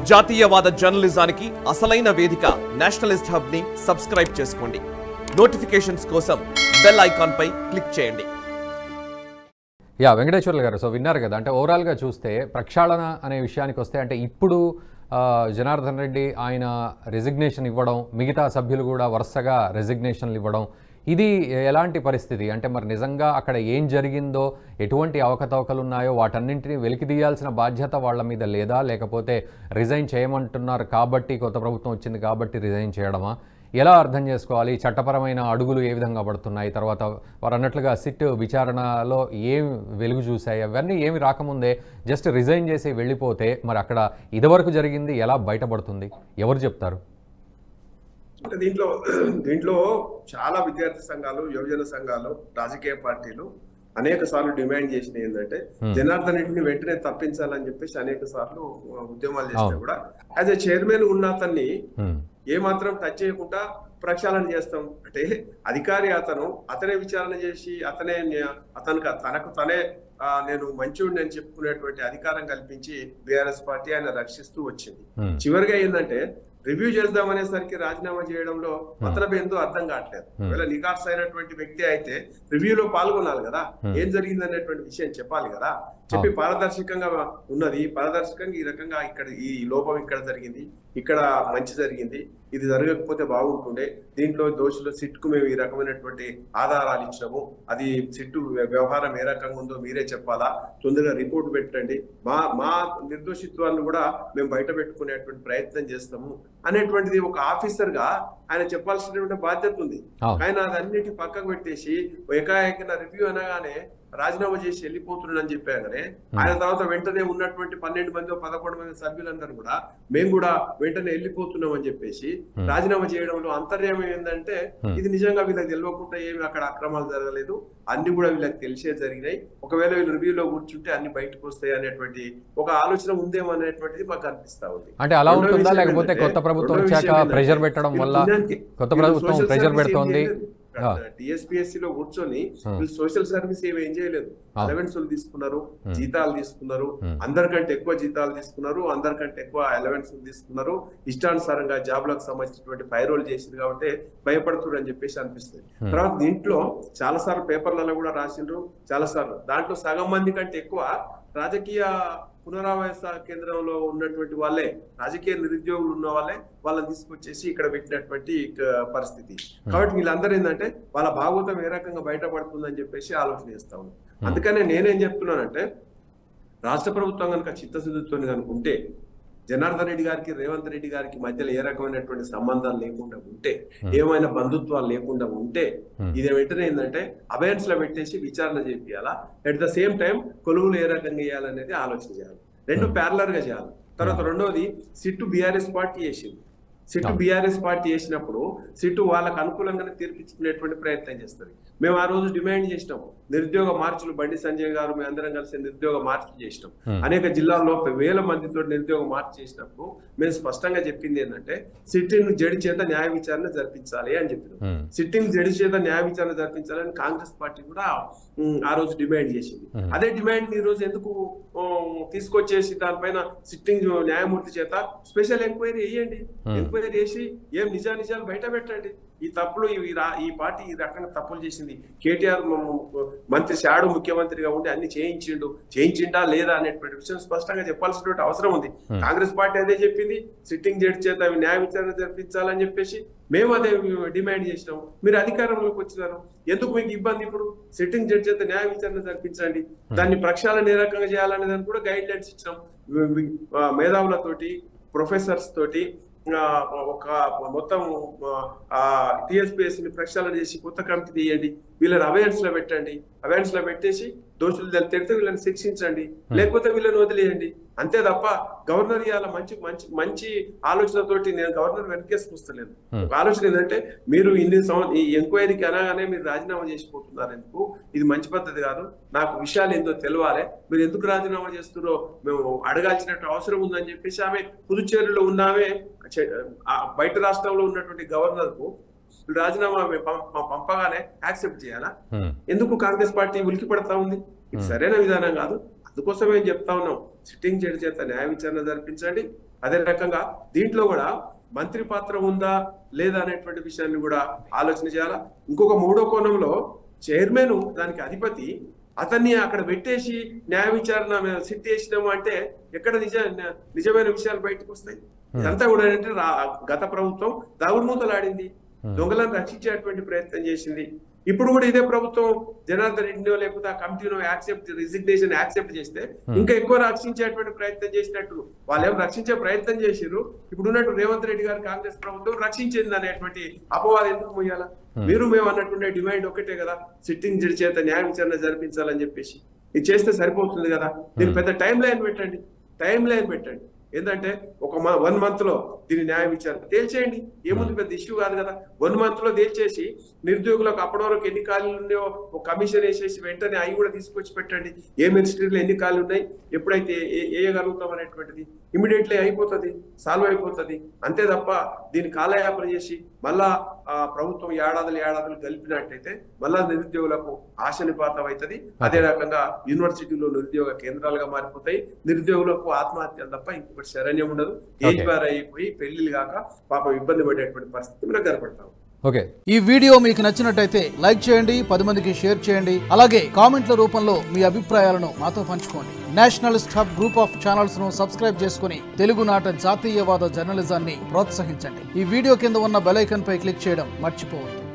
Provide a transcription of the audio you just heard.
జాతీయవాద జర్నలిజానికి అసలైన వేదిక నేషనలిస్ట్ హబ్ ని సబ్స్క్రైబ్ చేసుకోండి నోటిఫికేషన్స్ కోసం బెల్ ఐకాన్ పై క్లిక్ చేయండి యా వెంకటేశ్వర్లు గారు సో విన్నారు కదా అంటే ఓవరాల్గా చూస్తే ప్రక్షాళన అనే విషయానికి వస్తే అంటే ఇప్పుడు ఆ, జనార్దన్ రెడ్డి ఆయన రెసిగ్నేషన్ ఇవ్వడం మిగతా సభ్యులు కూడా వరుసగా రెసిగ్నేషన్లు ఇవ్వడం ఇది ఎలాంటి పరిస్థితి అంటే మరి నిజంగా అక్కడ ఏం జరిగిందో ఎటువంటి అవకతవకలు ఉన్నాయో వాటన్నింటినీ వెలికి తీయాల్సిన బాధ్యత వాళ్ళ మీద లేదా లేకపోతే రిజైన్ చేయమంటున్నారు కాబట్టి కొత్త ప్రభుత్వం వచ్చింది కాబట్టి రిజైన్ చేయడమా ఎలా అర్థం చేసుకోవాలి చట్టపరమైన అడుగులు ఏ విధంగా పడుతున్నాయి తర్వాత వారు అన్నట్లుగా సిట్ విచారణలో ఏం వెలుగు చూశాయి అవన్నీ ఏమి రాకముందే జస్ట్ రిజైన్ చేసి వెళ్ళిపోతే మరి అక్కడ ఇదివరకు జరిగింది ఎలా బయటపడుతుంది ఎవరు చెప్తారు అంటే దీంట్లో దీంట్లో చాలా విద్యార్థి సంఘాలు యువజన సంఘాలు రాజకీయ పార్టీలు అనేక సార్లు డిమాండ్ చేసినవి ఏంటంటే జనార్దన్ రెడ్డిని వెంటనే తప్పించాలని చెప్పేసి అనేక సార్లు ఉద్యమాలు చేస్తే అవును. కూడా యాజ్ ఎ చైర్మన్ ఉన్న అతన్ని హ్మ్. ఏ మాత్రం టచ్ చేయకుండా ప్రక్షాళన చేస్తాం అంటే అధికారి అతను అతనే విచారణ చేసి అతనే న్యా- అతనికి తనకు తనే ఆ, నేను మంచివాడిని అని చెప్పుకునేటువంటి అధికారం కల్పించి బీఆర్ఎస్ పార్టీ ఆయన రక్షిస్తూ వచ్చింది హ్మ్. చివరిగా ఏంటంటే రివ్యూ చేద్దామనేసరికి రాజీనామా చేయడంలో మతలబ్ ఏందో అర్థం కావట్లేదు ఒకవేళ నికార్స్ అయినటువంటి వ్యక్తి అయితే రివ్యూలో పాల్గొనాలి కదా ఏం జరిగింది అనేటువంటి విషయం చెప్పాలి కదా చెప్పి పారదర్శకంగా ఉన్నది పారదర్శకంగా ఈ రకంగా ఇక్కడ ఈ లోపం ఇక్కడ జరిగింది ఇక్కడ మంచి జరిగింది ఇది జరగకపోతే బాగుంటుండే దీంట్లో దోషుల సిట్కు మేము ఈ రకమైనటువంటి ఆధారాలు ఇచ్చినాము అది సిట్టు వ్యవహారం ఏ రకంగా ఉందో మీరే చెప్పాలా తొందరగా రిపోర్ట్ పెట్టండి మా మా నిర్దోషిత్వాన్ని కూడా మేము బయట పెట్టుకునేటువంటి ప్రయత్నం చేస్తాము అనేటువంటిది ఒక ఆఫీసర్ గా ఆయన చెప్పాల్సినటువంటి బాధ్యత ఉంది అవును. ఆయన అదన్నిటి పక్కకు పెట్టేసి ఏకాఏకన రివ్యూ అనగానే రాజీనామా చేసి వెళ్ళిపోతున్నాడని చెప్పాగానే ఆయన తర్వాత వెంటనే ఉన్నటువంటి పన్నెండు మంది పదకొండు మంది సభ్యులందరూ కూడా మేము కూడా వెంటనే వెళ్ళిపోతున్నాం అని చెప్పేసి రాజీనామా చేయడంలో అంతర్యం ఏంటంటే ఇది నిజంగా వీళ్ళకి తెలియకుండా ఏమి అక్కడ అక్రమాలు జరగలేదు అన్ని కూడా వీళ్ళకి తెలిసే జరిగినాయి ఒకవేళ వీళ్ళు రివ్యూలో కూర్చుంటే అన్ని బయటకు వస్తాయి అనేటువంటి ఒక ఆలోచన ఉందేమో అనేటువంటిది మాకు అనిపిస్తా ఉంది అంటే అలా రెండో ఉంటుందా విషయం లేకపోతే ఏంటంటే- కొత్త ప్రభుత్వం రెండో వచ్చాక విషయం ఏంటంటే ప్రెషర్ పెట్టడం వీళ్ళు వల్ల పుణ్యానికి- కొత్త వీళ్ళు ప్రభుత్వం social ప్రెషర్ service ఏం పెడుతోంది చేయలేదు. ఆ. టిఎస్పిఎస్సి లో కూర్చొని ఆ. వీళ్ళు సోషల్ సర్వీస్ ఏమి ఏం చేయలేదు ఆ. అలవెన్స్ తీసుకున్నారు జీతాలు తీసుకున్నారు అందరికంటే ఎక్కువ జీతాలు తీసుకున్నారు అందరికంటే ఎక్కువ అలవెన్స్ తీసుకున్నారు ఇష్టానుసారంగా జాబ్లకు సంబంధించినటువంటి పైరోల్ చేసింది కాబట్టి భయపడుతున్నారు అని చెప్పేసి అనిపిస్తుంది తర్వాత దీంట్లో చాలా సార్లు పేపర్లలో కూడా రాసిండ్రు చాలా సార్లు దాంట్లో సగం మంది కంటే ఎక్కువ రాజకీయ పునరావాస కేంద్రంలో ఉన్నటువంటి వాళ్ళే రాజకీయ నిరుద్యోగులు ఉన్న వాళ్ళే వాళ్ళని తీసుకొచ్చేసి ఇక్కడ పెట్టినటువంటి ఆ, పరిస్థితి కాబట్టి వీళ్ళందరూ ఏంటంటే వాళ్ళ భాగవతం ఏ రకంగా బయటపడుతుందని చెప్పేసి ఆలోచన చేస్తా ఉన్నాం అందుకనే నేనేం చెప్తున్నానంటే రాష్ట్ర ప్రభుత్వం కనుక చిత్తశుద్ధితో కనుక ఉంటే జనార్దన్ రెడ్డి గారికి రేవంత్ రెడ్డి గారికి మధ్యలో ఏ రకమైనటువంటి సంబంధాలు లేకుండా ఉంటే ఏమైనా బంధుత్వాలు లేకుండా ఉంటే ఇది వెంటనే ఏంటంటే అబయన్స్ లో పెట్టేసి విచారణ చేపియాలా అట్ ద సేమ్ టైం కొలువులు ఏ రకంగా చేయాలనేది ఆలోచన చేయాలి రెండు ప్యారలర్ గా చేయాలి తర్వాత రెండోది సిట్టు బీఆర్ఎస్ పార్టీ చేసింది సిట్టు బీఆర్ఎస్ పార్టీ చేసినప్పుడు సిట్టు వాళ్ళకు అనుకూలంగానే తీర్పిచ్చుకునేటువంటి ప్రయత్నం చేస్తుంది మేము ఆ రోజు డిమాండ్ చేసినాం నిరుద్యోగ మార్చులు బండి సంజయ్ గారు మేము అందరం కలిసి నిరుద్యోగ మార్చులు చేసినాం అనేక జిల్లాల్లో వేల మందితో నిరుద్యోగ మార్చు చేసినప్పుడు మేము స్పష్టంగా చెప్పింది ఏంటంటే సిట్టింగ్ జడి చేత న్యాయ విచారణ జరిపించాలి అని చెప్పినాం హ్మ్. సిట్టింగ్ జడి చేత న్యాయ విచారణ జరిపించాలని కాంగ్రెస్ పార్టీ కూడా ఉమ్, ఆ రోజు డిమాండ్ చేసింది అదే డిమాండ్ ఈ రోజు ఎందుకు ఉమ్, తీసుకొచ్చేసి దానిపైన సిట్టింగ్ న్యాయమూర్తి చేత స్పెషల్ ఎంక్వైరీ వేయండి ఎంక్వైరీ చేసి ఏం నిజా నిజాలు బయట పెట్టండి ఈ తప్పులు ఇవి రా- ఈ పార్టీ ఈ రకంగా తప్పులు చేసింది కేటీఆర్ మ- మ- మంత్రి షాడు ముఖ్యమంత్రిగా ఉండి అన్ని చేయించిండు చేయించిండా లేదా అనేటువంటి విషయం స్పష్టంగా చెప్పాల్సినటువంటి అవసరం ఉంది కాంగ్రెస్ పార్టీ అదే చెప్పింది సిట్టింగ్ జడ్జి చేత అవి న్యాయ విచారణ జరిపించాలని చెప్పేసి మేము అదే డిమాండ్ చేసినాం మీరు అధికారంలోకి వచ్చినారు ఎందుకు మీకు ఇబ్బంది ఇప్పుడు సిట్టింగ్ జడ్జి చేత న్యాయ విచారణ జరిపించండి దాన్ని ప్రక్షాళన ఏ రకంగా చేయాలనే దాన్ని కూడా గైడ్ లైన్స్ ఇచ్చినాం వి- వి- ఆ, మేధావులతోటి ప్రొఫెసర్స్ తోటి ఆ, ఒక మొత్తం ఆ టిఎస్పిఎస్ ని ప్రక్షాళన చేసి కొత్త కమిటీ తీయండి వీళ్ళని అవేర్నెస్ లో పెట్టండి అవేర్నెస్ లో పెట్టేసి దోషులు తెలితే వీళ్ళని శిక్షించండి లేకపోతే వీళ్ళని వదిలేయండి అంతే తప్ప గవర్నర్ ఇవాళ మంచి మంచి మంచి ఆలోచనతోటి నేను గవర్నర్ వెనకేసుకొస్తలేను ఒక ఆలోచన ఏంటంటే మీరు ఇన్ని సంవ- ఈ ఎంక్వైరీకి అనగానే మీరు రాజీనామా చేసిపోతున్నారు ఎందుకు ఇది మంచి పద్ధతి కాదు నాకు విషయాలు ఏందో తెలవాలి మీరు ఎందుకు రాజీనామా చేస్తున్నారో మేము అడగాల్సినట్టు అవసరం ఉందని చెప్పేసి ఆమె పుదుచ్చేరిలో ఉన్నామే చె- ఆ బయట రాష్ట్రంలో ఉన్నటువంటి గవర్నర్ కు రాజీనామా పం- పం- పంపగానే యాక్సెప్ట్ చేయాలా హ్మ్. ఎందుకు కాంగ్రెస్ పార్టీ ఉలికి పడతా ఉంది ఇది సరైన విధానం కాదు అందుకోసం ఏం చెప్తా ఉన్నాం సిట్టింగ్ జడ్జి చేత న్యాయ విచారణ జరిపించండి అదే రకంగా దీంట్లో కూడా మంత్రి పాత్ర ఉందా లేదా అనేటువంటి విషయాన్ని కూడా ఆలోచన చేయాలా ఇంకొక మూడో కోణంలో చైర్మన్ దానికి అధిపతి అతన్ని అక్కడ పెట్టేసి న్యాయ విచారణ మీద సిట్ వేసినాము అంటే ఎక్కడ నిజ నిజమైన విషయాలు బయటకు వస్తాయి ఇదంతా కూడా ఏంటంటే రా- గత ప్రభుత్వం దాగుడుమూతలాడింది దొంగలను రక్షించేటువంటి ప్రయత్నం చేసింది ఇప్పుడు కూడా ఇదే ప్రభుత్వం జనార్దన్ రెడ్డినో లేకపోతే ఆ కమిటీనో యాక్సెప్ట్ రిజిగ్నేషన్ యాక్సెప్ట్ చేస్తే ఇంకా ఎక్కువ రక్షించేటువంటి ప్రయత్నం చేసినట్టు వాళ్ళు ఏం రక్షించే ప్రయత్నం చేసిర్రు ఇప్పుడు ఉన్నట్టు రేవంత్ రెడ్డి గారు కాంగ్రెస్ ప్రభుత్వం రక్షించింది అనేటువంటి అపవాదం ఎందుకు మొయ్యాలా మీరు మేము అన్నట్టుండే డిమాండ్ ఒకటే కదా సిట్టింగ్ జడ్జి చేత న్యాయ విచారణ జరిపించాలని చెప్పేసి ఇది చేస్తే సరిపోతుంది కదా దీని పెద్ద టైం లైన్ పెట్టండి టైం లైన్ పెట్టండి ఏంటంటే ఒక వన్ మంత్ లో దీని న్యాయ విచారణ తేల్చేయండి ఏముంది పెద్ద ఇష్యూ కాదు కదా వన్ మంత్ లో తేల్చేసి నిరుద్యోగులకు అప్పటి వరకు ఎన్ని ఖాళీలు ఉన్నాయో ఒక కమిషన్ వేసేసి వెంటనే అవి కూడా తీసుకొచ్చి పెట్టండి ఏ మినిస్ట్రీలో ఎన్ని ఖాళీలు ఉన్నాయి ఎప్పుడైతే ఏ- వేయగలుగుతాం అనేటువంటిది ఇమీడియట్లీ అయిపోతుంది సాల్వ్ అయిపోతుంది అంతే తప్ప దీన్ని కాలయాపన చేసి మళ్ళా ఆ ప్రభుత్వం ఏడాదులు ఏడాదులు కలిపినట్టయితే మళ్ళా నిరుద్యోగులకు ఆశ నిపాతం అవుతుంది అదే రకంగా యూనివర్సిటీలో నిరుద్యోగ కేంద్రాలుగా మారిపోతాయి నిరుద్యోగులకు ఆత్మహత్యలు తప్ప ఇంకొకటి శరణ్యం ఉండదు ఏజ్ Okay. బార్ అయిపోయి పెళ్లిళ్ళు కాక పాపం ఇబ్బంది పడేటువంటి పరిస్థితి మనకు కనపడతాం ఓకే ఈ వీడియో మీకు నచ్చినట్టయితే లైక్ చేయండి పది మందికి షేర్ చేయండి అలాగే కామెంట్ల రూపంలో మీ అభిప్రాయాలను మాతో పంచుకోండి nationalist hub group of channels ను సబ్స్క్రైబ్ చేసుకుని తెలుగునాట జాతీయవాద జర్నలిజాన్ని ప్రోత్సహించండి ఈ వీడియో కింద ఉన్న బెల్ ఐకాన్ పై క్లిక్ చేయడం మర్చిపోవద్దు